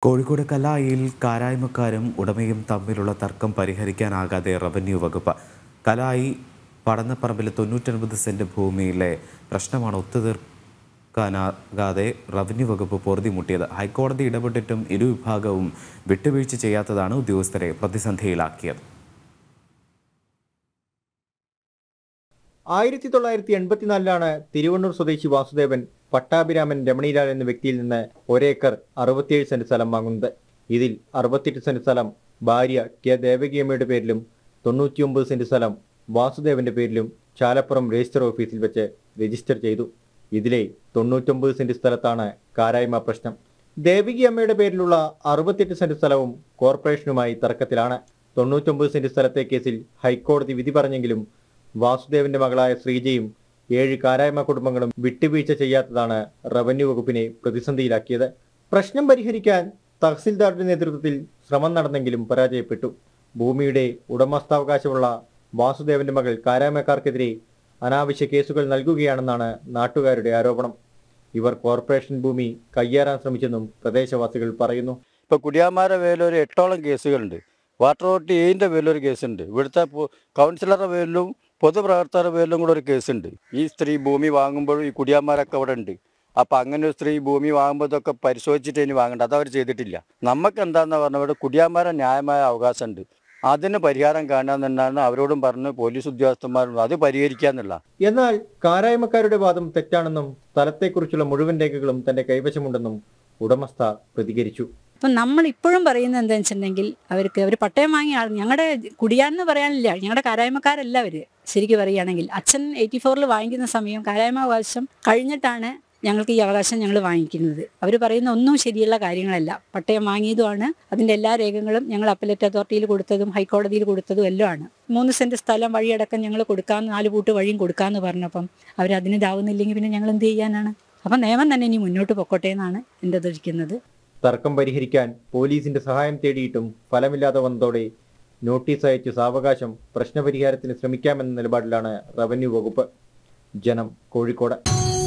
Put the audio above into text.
കോഴിക്കോട് കലായിൽ കാരായ്മക്കാരും ഉടമയും തമ്മിലുള്ള തർക്കം പരിഹരിക്കാനാകാതെ റവന്യൂ വകുപ്പ് കലായി പടന്നപ്പറമ്പിൽ തൊണ്ണൂറ്റൊൻപത് സെന്റ് ഭൂമിയിലെ പ്രശ്നമാണ് ഒത്തുതീർക്കാനാകാതെ റവന്യൂ വകുപ്പ് പൊറുതിമുട്ടിയത് ഹൈക്കോടതി ഇടപെട്ടിട്ടും ഇരുവിഭാഗവും വിട്ടുവീഴ്ച ചെയ്യാത്തതാണ് ഉദ്യോഗസ്ഥരെ പ്രതിസന്ധിയിലാക്കിയത് ആയിരത്തി തൊള്ളായിരത്തി എൺപത്തിനാലിലാണ് തിരുവണ്ണൂർ സ്വദേശി വാസുദേവൻ പട്ടാഭിരാമൻ രമണിലാൽ എന്ന വ്യക്തിയിൽ നിന്ന് ഒരേക്കർ അറുപത്തിയേഴ് സെന്റ് സ്ഥലം വാങ്ങുന്നത് ഇതിൽ അറുപത്തിയെട്ട് സെന്റ് സ്ഥലം ഭാര്യ കെ ദേവകിയമ്മയുടെ പേരിലും തൊണ്ണൂറ്റിയൊമ്പത് സെന്റ് സ്ഥലം വാസുദേവന്റെ പേരിലും ചാലപ്പുറം രജിസ്റ്റർ ഓഫീസിൽ വെച്ച് രജിസ്റ്റർ ചെയ്തു ഇതിലെ തൊണ്ണൂറ്റൊമ്പത് സെന്റ് സ്ഥലത്താണ് കാരായ്മ പ്രശ്നം ദേവികി അമ്മയുടെ പേരിലുള്ള അറുപത്തിയെട്ട് സെന്റ് സ്ഥലവും കോർപ്പറേഷനുമായി തർക്കത്തിലാണ് തൊണ്ണൂറ്റൊമ്പത് സെന്റ് സ്ഥലത്തെ കേസിൽ ഹൈക്കോടതി വിധി പറഞ്ഞെങ്കിലും വാസുദേവന്റെ മകളായ ശ്രീജയും ഏഴ് കാരായ്മ കുടുംബങ്ങളും വിട്ടുവീഴ്ച ചെയ്യാത്തതാണ് റവന്യൂ വകുപ്പിനെ പ്രതിസന്ധിയിലാക്കിയത് പ്രശ്നം പരിഹരിക്കാൻ തഹസിൽദാരുടെ നേതൃത്വത്തിൽ ശ്രമം നടന്നെങ്കിലും പരാജയപ്പെട്ടു ഭൂമിയുടെ ഉടമസ്ഥാവകാശമുള്ള വാസുദേവന്റെ മകൾ കാരായ്മക്കാർക്കെതിരെ അനാവശ്യ കേസുകൾ നൽകുകയാണെന്നാണ് നാട്ടുകാരുടെ ആരോപണം ഇവർ കോർപ്പറേഷൻ ഭൂമി കയ്യേറാൻ ശ്രമിച്ചെന്നും പ്രദേശവാസികൾ പറയുന്നു ഇപ്പോൾ കുടിയാന്മാരുടെ പേരിൽ ഒരു എട്ടോളം കേസുകളുണ്ട് വാട്ടർ അതോറിറ്റി എയിൻ്റെ പേരിലൊരു കേസുണ്ട് ഇവിടുത്തെ പു- കൗൺസിലറുടെ പേരിലും പൊതുപ്രവർത്തകരുടെ പേരിലും കൂടെ ഒരു കേസുണ്ട് ഈ സ്ത്രീ ഭൂമി വാങ്ങുമ്പോൾ ഈ കുടിയാന്മാരൊക്കെ അവിടെ ഉണ്ട് അപ്പം അങ്ങനെ ഒരു സ്ത്രീ ഭൂമി വാങ്ങുമ്പോൾ ഇതൊക്കെ പരിശോധിച്ചിട്ട് ഇനി വാങ്ങണ്ട അതവർ ചെയ്തിട്ടില്ല നമുക്ക് എന്താണെന്ന് പറഞ്ഞാൽ ഇവിടെ കുടിയാന്മാരെ ന്യായമായ അവകാശമുണ്ട് അതിന് പരിഹാരം കാണാമെന്നാണ് അവരോടും പറഞ്ഞ് പോലീസ് ഉദ്യോഗസ്ഥന്മാരും അത് പരിഹരിക്കാന്നുള്ള എന്നാൽ കാരായ്മക്കാരുടെ വാദം തെറ്റാണെന്നും സ്ഥലത്തെക്കുറിച്ചുള്ള മുഴുവൻ രേഖകളും തന്റെ കൈവശമുണ്ടെന്നും ഉടമസ്ഥ പ്രതികരിച്ചു അപ്പം നമ്മൾ ഇപ്പോഴും പറയുന്നത് എന്താണെന്ന് വെച്ചിട്ടുണ്ടെങ്കിൽ അവർക്ക് അവർ പട്ടയം വാങ്ങിയ ആൾ ഞങ്ങളുടെ കുടിയാനെന്ന് പറയാനില്ല ഞങ്ങളുടെ കാരായ്മക്കാരല്ല അവർ ശരിക്കും പറയുകയാണെങ്കിൽ അച്ഛൻ എയ്റ്റി ഫോറിൽ വാങ്ങിക്കുന്ന സമയം കാരായ്മ അവകാശം കഴിഞ്ഞിട്ടാണ് ഞങ്ങൾക്ക് ഈ അവകാശം ഞങ്ങൾ വാങ്ങിക്കുന്നത് അവർ പറയുന്ന ഒന്നും ശരിയുള്ള കാര്യങ്ങളല്ല പട്ടയം വാങ്ങിയതുമാണ് അതിൻ്റെ എല്ലാ രേഖകളും ഞങ്ങൾ അപ്പലേറ്റ് അതോറിറ്റിയിൽ കൊടുത്തതും ഹൈക്കോടതിയിൽ കൊടുത്തതും എല്ലാം ആണ് മൂന്ന് സെൻറ്റ് സ്ഥലം വഴിയടക്കം ഞങ്ങൾ കൊടുക്കാമെന്ന് നാല് പൂട്ട് വഴിയും കൊടുക്കാമെന്ന് പറഞ്ഞപ്പം അവർ അതിന് ഇതാവുന്നില്ലെങ്കിൽ പിന്നെ ഞങ്ങൾ എന്ത് ചെയ്യാനാണ് അപ്പം നിയമം തന്നെ ഇനി മുന്നോട്ട് പൊക്കോട്ടെ എന്നാണ് എൻ്റെ ധരിക്കുന്നത് തർക്കം പരിഹരിക്കാൻ പോലീസിന്റെ സഹായം തേടിയിട്ടും ഫലമില്ലാതെ വന്നതോടെ നോട്ടീസ് അയച്ച് സാവകാശം പ്രശ്നപരിഹാരത്തിന് ശ്രമിക്കാമെന്ന നിലപാടിലാണ് റവന്യൂ വകുപ്പ് ജനം കോഴിക്കോട്